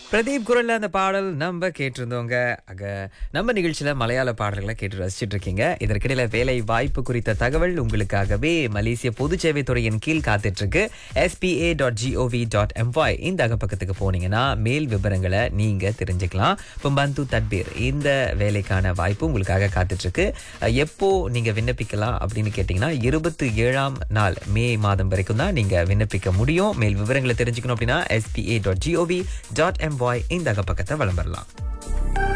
பிரதீப் குரல்ல அந்த பாடல் நம்ம கேட்டிருந்தோங்க அக நம்ம நிகழ்ச்சியில மலையாள பாடல்களை கேட்டு ரசிச்சிட்டு இருக்கீங்க இதற்கிடையில வேலை வாய்ப்பு குறித்த தகவல் உங்களுக்காகவே மலேசிய பொது சேவை துறையின் கீழ் காத்துட்டு இருக்கு SPA dot GOV dot MY இந்த அகப்பக்கத்துக்கு போனீங்கன்னா மேல் விவரங்களை நீங்க தெரிஞ்சுக்கலாம் இப்போ பந்து தட்பீர் இந்த வேலைக்கான வாய்ப்பு உங்களுக்காக காத்துட்டு இருக்கு அஹ், எப்போ நீங்க விண்ணப்பிக்கலாம் அப்படின்னு கேட்டீங்கன்னா இருபத்தி ஏழாம் நாள் மே மாதம் வரைக்கும் தான் நீங்க விண்ணப்பிக்க முடியும் மேல் விவரங்களை தெரிஞ்சுக்கணும் அப்படின்னா SPA dot GOV dot MY இந்த அகப்பக்கத்தை வலம் வரலாம்